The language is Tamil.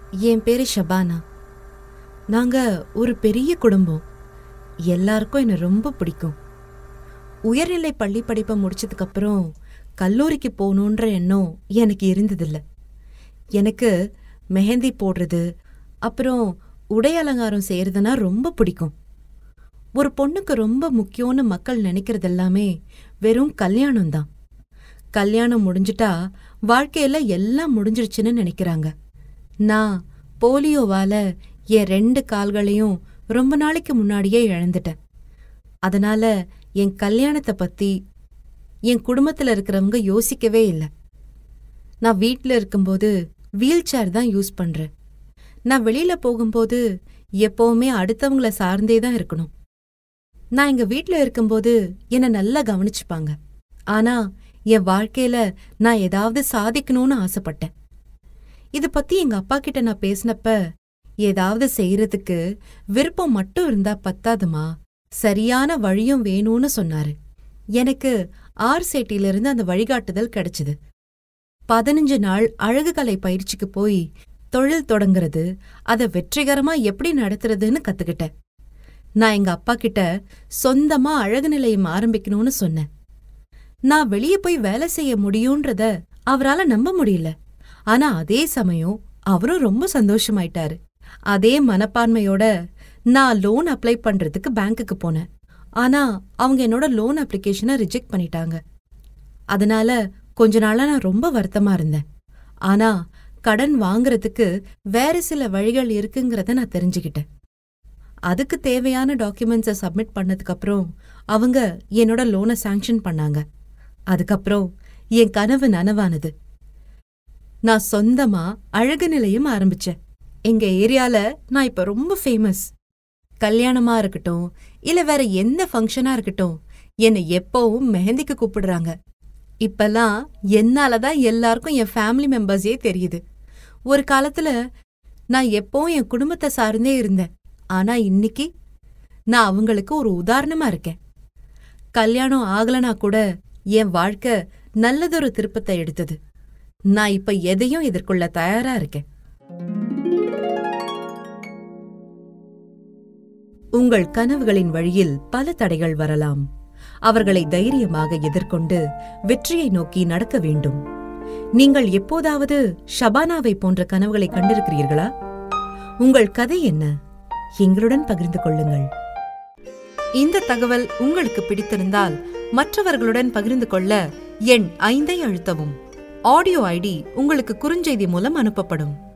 என் பேரு ஷபானா நாங்க ஒரு பெரிய குடும்பம் எல்லாருக்கும் என்ன ரொம்ப பிடிக்கும் உயர்நிலை பள்ளி படிப்பை முடிச்சதுக்கு அப்புறம் கல்லூரிக்கு போகணுன்ற எண்ணம் எனக்கு இருந்ததில்ல எனக்கு மெஹந்தி போடுறது அப்புறம் உடை அலங்காரம் செய்யறதுனா ரொம்ப பிடிக்கும் ஒரு பொண்ணுக்கு ரொம்ப முக்கியம்னு மக்கள் நினைக்கிறது எல்லாமே வெறும் கல்யாணம் தான் கல்யாணம் முடிஞ்சிட்டா வாழ்க்கையில எல்லாம் முடிஞ்சிருச்சுன்னு நினைக்கிறாங்க நான் போலியோவால என் ரெண்டு கால்களையும் ரொம்ப நாளைக்கு முன்னாடியே இழந்துட்டேன் அதனால என் கல்யாணத்தை பத்தி என் குடும்பத்துல இருக்கிறவங்க யோசிக்கவே இல்லை நான் வீட்ல இருக்கும்போது வீல் சேர் தான் யூஸ் பண்றேன் நான் வெளியில போகும்போது எப்பவுமே அடுத்தவங்கள சார்ந்தே தான் இருக்கணும் நான் எங்க வீட்ல இருக்கும்போது என்ன நல்லா கவனிச்சுப்பாங்க ஆனா என் வாழ்க்கையில நான் ஏதாவது சாதிக்கணும்னு ஆசைப்பட்டேன் இத பத்தி எங்க அப்பா கிட்ட நான் பேசினப்ப ஏதாவது செய்யறதுக்கு விருப்பம் மட்டும் இருந்தா பத்தாதுமா சரியான வழியும் வேணும்னு சொன்னாரு எனக்கு ஆர் சேட்டிலிருந்து அந்த வழிகாட்டுதல் கிடைச்சது பதினஞ்சு நாள் அழகுகலை பயிற்சிக்கு போய் தொழில் தொடங்குறது அதை வெற்றிகரமா எப்படி நடத்துறதுன்னு கத்துக்கிட்டேன் நான் எங்க அப்பா கிட்ட சொந்தமா அழகு நிலையம் ஆரம்பிக்கணும்னு சொன்னேன் நான் வெளியே போய் வேலை செய்ய முடியும்ன்றத அவரால நம்ப முடியல ஆனா அதே சமயம் அவரும் ரொம்ப சந்தோஷமாயிட்டாரு அதே மனப்பான்மையோட நான் லோன் அப்ளை பண்றதுக்கு பேங்க்குக்கு போனேன் ஆனா அவங்க என்னோட லோன் அப்ளிகேஷனை ரிஜெக்ட் பண்ணிட்டாங்க அதனால கொஞ்ச நாளா நான் ரொம்ப வருத்தமா இருந்தேன் ஆனா கடன் வாங்குறதுக்கு வேற சில வழிகள் இருக்குங்கிறத நான் தெரிஞ்சுக்கிட்டேன் அதுக்கு தேவையான டாக்குமெண்ட்ஸை சப்மிட் பண்ணதுக்கு அப்புறம் அவங்க என்னோட லோனை சாங்ஷன் பண்ணாங்க அதுக்கப்புறம் என் கனவு நனவானது நான் சொந்தமா அழகு நிலையம் ஆரம்பிச்சேன் எங்க ஏரியால நான் இப்ப ரொம்ப ஃபேமஸ் கல்யாணமா இருக்கட்டும் இல்ல வேற எந்த ஃபங்க்ஷனா இருக்கட்டும் என்னை எப்பவும் மெஹந்திக்கு கூப்பிடுறாங்க இப்பெல்லாம் என்னால தான் எல்லாருக்கும் என் ஃபேமிலி மெம்பர்ஸே தெரியுது ஒரு காலத்துல நான் எப்பவும் என் குடும்பத்தை சார்ந்தே இருந்தேன் ஆனா இன்னைக்கு நான் அவங்களுக்கு ஒரு உதாரணமா இருக்கேன் கல்யாணம் ஆகலனா கூட என் வாழ்க்கை நல்லதொரு திருப்பத்தை எடுத்தது நான் இப்ப எதையும் எதிர்கொள்ள தயாரா இருக்கேன் உங்கள் கனவுகளின் வழியில் பல தடைகள் வரலாம் அவர்களை தைரியமாக எதிர்கொண்டு வெற்றியை நோக்கி நடக்க வேண்டும் நீங்கள் எப்போதாவது ஷபானாவை போன்ற கனவுகளை கண்டிருக்கிறீர்களா உங்கள் கதை என்ன எங்களுடன் பகிர்ந்து கொள்ளுங்கள் இந்த தகவல் உங்களுக்கு பிடித்திருந்தால் மற்றவர்களுடன் பகிர்ந்து கொள்ள எண் ஐந்தை அழுத்தவும் ஆடியோ ஐடி உங்களுக்கு குறுஞ்செய்தி மூலம் அனுப்பப்படும்